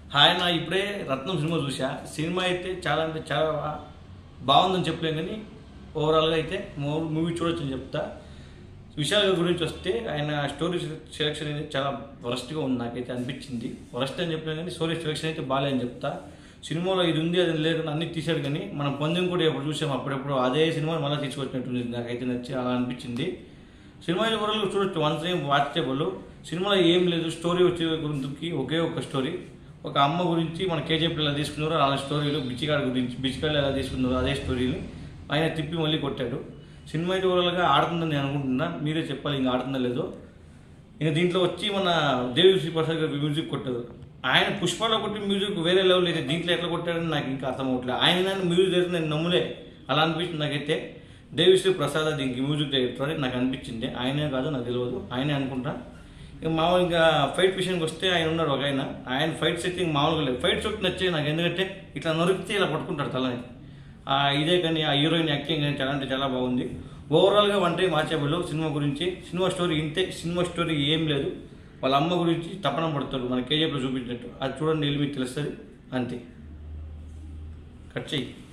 ఆయన ఇప్పుడే రత్నం సినిమా చూసా సినిమా అయితే చాలా అంటే చాలా బాగుందని చెప్పలేం కానీ ఓవరాల్గా అయితే మూవీ చూడొచ్చని చెప్తా విశాల్ గారి గురించి వస్తే ఆయన స్టోరీ సెలెక్షన్ అనేది చాలా వరస్ట్గా ఉంది నాకైతే అనిపించింది వరస్ట్ అని చెప్పలేం కానీ స్టోరీ సెలెక్షన్ అయితే బాగాలేదని చెప్తా సినిమాలో ఇది ఉంది అది లేకుండా అన్ని తీశాడు కానీ మనం పందెం కూడా ఎప్పుడు చూసాం అప్పుడెప్పుడు అదే సినిమా మళ్ళీ తీసుకొచ్చినట్టుంది నాకైతే నచ్చి అలా అనిపించింది సినిమా ఓవరాల్ చూడొచ్చు వన్స్ ఏం వాచబుల్ సినిమాలో ఏం లేదు స్టోరీ వచ్చే గురించి ఒకే ఒక స్టోరీ ఒక అమ్మ గురించి మన కేజీఎఫ్ ఎలా తీసుకున్నారో అలా స్టోరీలు బిచ్చిగాడి గురించి బిచ్చిగాడు ఎలా తీసుకున్నారో అదే స్టోరీని ఆయన తిప్పి మళ్ళీ కొట్టాడు సినిమా అయితే ఓవరాల్గా ఆడుతుందని నేను అనుకుంటున్నా మీరే చెప్పాలి ఇంకా ఆడుతుందా లేదో ఇంకా దీంట్లో వచ్చి మన దేవి శ్రీ ప్రసాద్ గారు మ్యూజిక్ కొట్టారు ఆయన పుష్పలో కొట్టి మ్యూజిక్ వేరే లెవెల్ అయితే దీంట్లో ఎట్లా కొట్టాడని నాకు ఇంకా అర్థం అవ్వట్లేదు ఆయన నన్ను మ్యూజిక్ చేస్తే నేను నమ్ములే అలా అనిపించింది నాకైతే దేవిశ్రీ ప్రసాద్ దీనికి మ్యూజిక్ డైరెక్టర్ అని నాకు అనిపించింది ఆయనే కాదు నాకు తెలియదు ఆయనే అనుకుంటా ఇక మామూలు ఇంకా ఫైట్ విషయానికి వస్తే ఆయన ఉన్నాడు ఒక ఆయన ఆయన ఫైట్ సెట్టింగ్ మామూలుగా లేదు ఫైట్ షూట్ నచ్చాయి నాకు ఎందుకంటే ఇట్లా నొరికితే ఇలా పట్టుకుంటాడు తలని ఆ ఇదే కానీ ఆ హీరోయిన్ యాక్టింగ్ కానీ చాలా అంటే చాలా బాగుంది ఓవరాల్గా వన్ టైం వాచబుల్ సినిమా గురించి సినిమా స్టోరీ ఇంతే సినిమా స్టోరీ ఏం లేదు వాళ్ళ అమ్మ గురించి తపన పడతాడు మన కేజీఎఫ్లో చూపించినట్టు అది చూడండి వెళ్ళి మీకు తెలుస్తుంది అంతే కట్ చెయ్యి